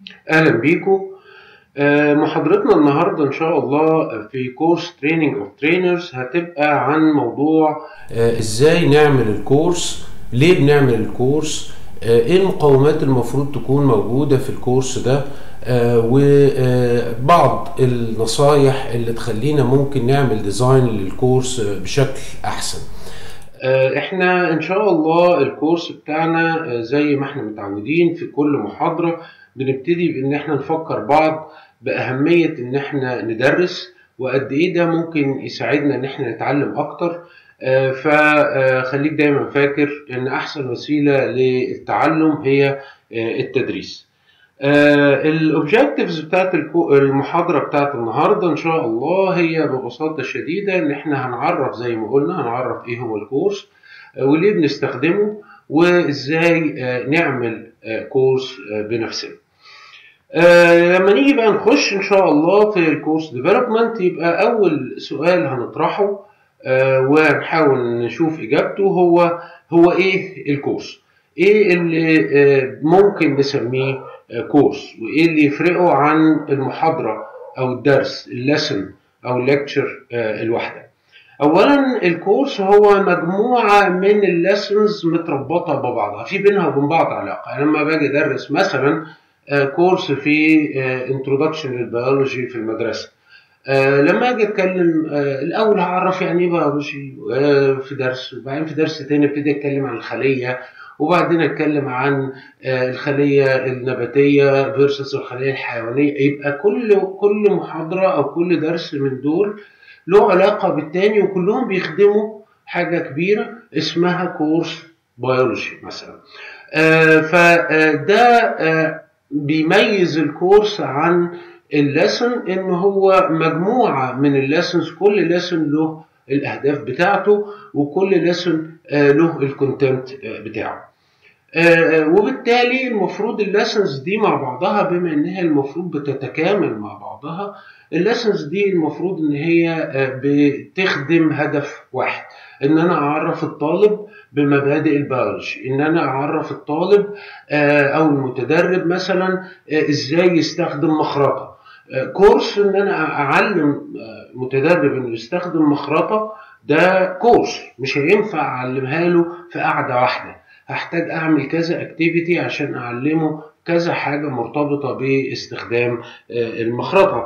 اهلا بيكم آه، محاضرتنا النهارده ان شاء الله في كورس تريننج اوف ترينرز هتبقى عن موضوع آه، ازاي نعمل الكورس ليه بنعمل الكورس آه، ايه المقومات المفروض تكون موجودة في الكورس ده آه، وبعض النصايح اللي تخلينا ممكن نعمل ديزاين للكورس آه، بشكل احسن آه، احنا ان شاء الله الكورس بتاعنا آه، زي ما احنا متعودين في كل محاضرة بنبتدي بان احنا نفكر بعض باهمية ان احنا ندرس وقد ايه ده ممكن يساعدنا ان احنا نتعلم اكتر آه، فخليك دايما فاكر ان احسن وسيلة للتعلم هي آه، التدريس الاوبجكتيفز بتاعت الكو- المحاضرة بتاعت النهاردة ان شاء الله هي ببساطة شديدة ان احنا هنعرف زي ما قلنا هنعرف ايه هو الكورس آه، وليه بنستخدمه وازاي آه، نعمل آه، كورس آه، بنفسنا آه، لما نيجي بقى نخش ان شاء الله في الكورس ديفلوبمنت يبقى اول سؤال هنطرحه آه، ونحاول نشوف اجابته هو هو ايه الكورس ايه اللي آه، ممكن نسميه آه، كورس وايه اللي يفرقه عن المحاضرة او الدرس الليسن او الليكتشر الواحدة اولا الكورس هو مجموعة من الليسنز متربطة ببعضها في بينها وبين بعض علاقة يعني لما باجي ادرس مثلا آه، كورس في انترودكشن للبيولوجي في المدرسة آه، لما اجي اتكلم آه، الاول هعرف يعني ايه بيولوجي آه، في درس وبعدين في درس تاني ابتدي اتكلم عن الخليه وبعدين اتكلم عن آه، الخليه النباتيه فيرسس الخليه الحيوانيه يبقى كل كل محاضره او كل درس من دول له علاقه بالتاني وكلهم بيخدموا حاجه كبيره اسمها كورس بيولوجي مثلا آه، فده آه، بيميز الكورس عن الليسن ان هو مجموعه من الليسنز كل ليسن له الاهداف بتاعته وكل ليسن له الكونتنت بتاعه آه، وبالتالي المفروض الليسنز دي مع بعضها بما ان هي المفروض بتتكامل مع بعضها الليسنز دي المفروض ان هي آه، بتخدم هدف واحد ان انا اعرف الطالب بمبادئ البيولوجي ان انا اعرف الطالب آه، او المتدرب مثلا آه، ازاي يستخدم مخرطه آه، كورس ان انا اعلم آه، متدرب انه يستخدم مخرطه ده كورس مش هينفع اعلمها له في قعده واحده هحتاج اعمل كذا اكتيفيتي عشان اعلمه كذا حاجه مرتبطه باستخدام آه، المخرطه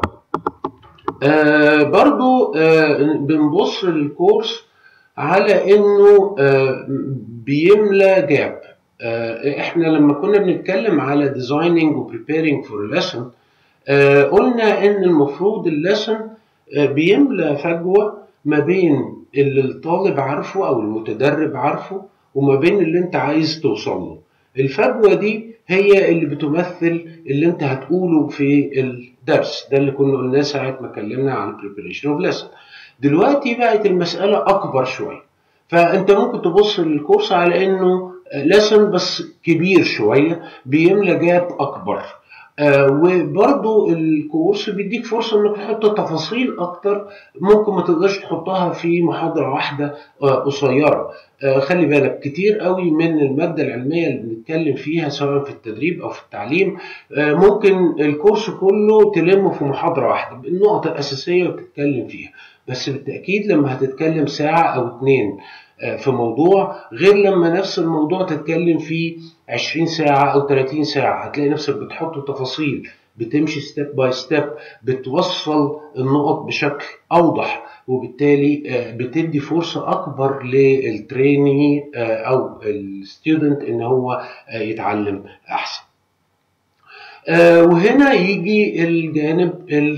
آه، برضو آه، بنبص للكورس على انه آه، بيملى جاب احنا لما كنا بنتكلم على ديزايننج وبريبيرنج فور ليسن قلنا ان المفروض الليسن بيملى فجوه ما بين اللي الطالب عارفه او المتدرب عارفه وما بين اللي انت عايز توصل له الفجوه دي هي اللي بتمثل اللي انت هتقوله في الدرس ده اللي كنا قلناه ساعه ما اتكلمنا عن preparation اوف lesson دلوقتي بقت المساله اكبر شويه فانت ممكن تبص للكورس على انه لسن بس كبير شويه بيملى جاب اكبر آه وبرضو الكورس بيديك فرصة انك تحط تفاصيل اكتر ممكن ما تقدرش تحطها في محاضرة واحدة آه قصيرة آه خلي بالك كتير قوي من المادة العلمية اللي بنتكلم فيها سواء في التدريب او في التعليم آه ممكن الكورس كله تلمه في محاضرة واحدة بالنقط الأساسية وتتكلم فيها بس بالتأكيد لما هتتكلم ساعة أو اتنين في موضوع غير لما نفس الموضوع تتكلم فيه 20 ساعة أو 30 ساعة هتلاقي نفسك بتحط تفاصيل بتمشي ستيب باي ستيب بتوصل النقط بشكل أوضح وبالتالي بتدي فرصة أكبر للتريني أو الستودنت إن هو يتعلم أحسن وهنا يجي الجانب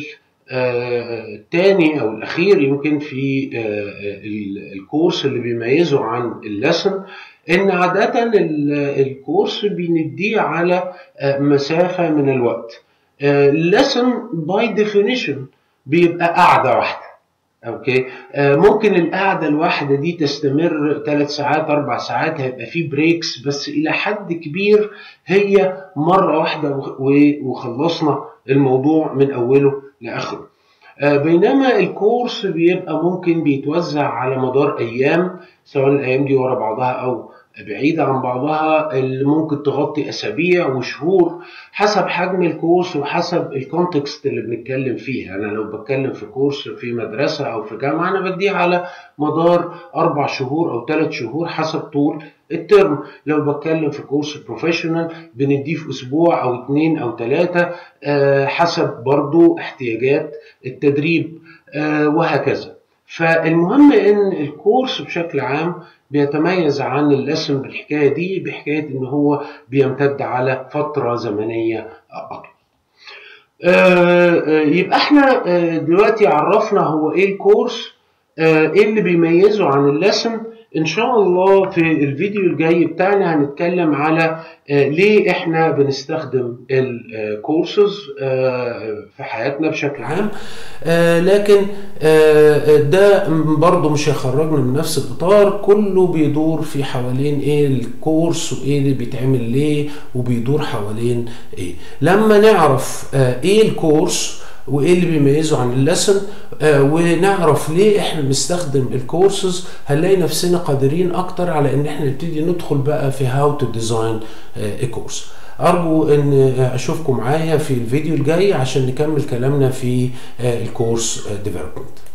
الثاني او الاخير يمكن في الكورس اللي بيميزه عن اللسن ان عاده الكورس بنديه على مسافه من الوقت اللسن باي ديفينيشن بيبقى قاعده واحده اوكي ممكن القعده الواحده دي تستمر ثلاث ساعات اربع ساعات هيبقى في بريكس بس الى حد كبير هي مره واحده وخلصنا الموضوع من اوله لاخره بينما الكورس بيبقى ممكن بيتوزع على مدار ايام سواء الايام دي ورا بعضها او بعيدة عن بعضها اللي ممكن تغطي أسابيع وشهور حسب حجم الكورس وحسب الكونتكست اللي بنتكلم فيه أنا لو بتكلم في كورس في مدرسة أو في جامعة أنا بديه على مدار أربع شهور أو ثلاث شهور حسب طول الترم لو بتكلم في كورس بروفيشنال بنديه في أسبوع أو اتنين أو ثلاثة حسب برضو احتياجات التدريب وهكذا فالمهم ان الكورس بشكل عام بيتميز عن اللسن بالحكايه دي بحكايه ان هو بيمتد على فتره زمنيه اطول. يبقى احنا دلوقتي عرفنا هو ايه الكورس ايه اللي بيميزه عن اللسن ان شاء الله في الفيديو الجاي بتاعنا هنتكلم على ليه احنا بنستخدم الكورسز في حياتنا بشكل عام لكن ده برضه مش هيخرجنا من نفس الاطار كله بيدور في حوالين ايه الكورس وايه اللي بيتعمل ليه وبيدور حوالين ايه لما نعرف ايه الكورس وايه اللي بيميزه عن اللسن آه ونعرف ليه احنا بنستخدم الكورسز هنلاقي نفسنا قادرين اكتر على ان احنا نبتدي ندخل بقى في هاو تو ديزاين كورس ارجو ان اشوفكم معايا في الفيديو الجاي عشان نكمل كلامنا في الكورس ديفلوبمنت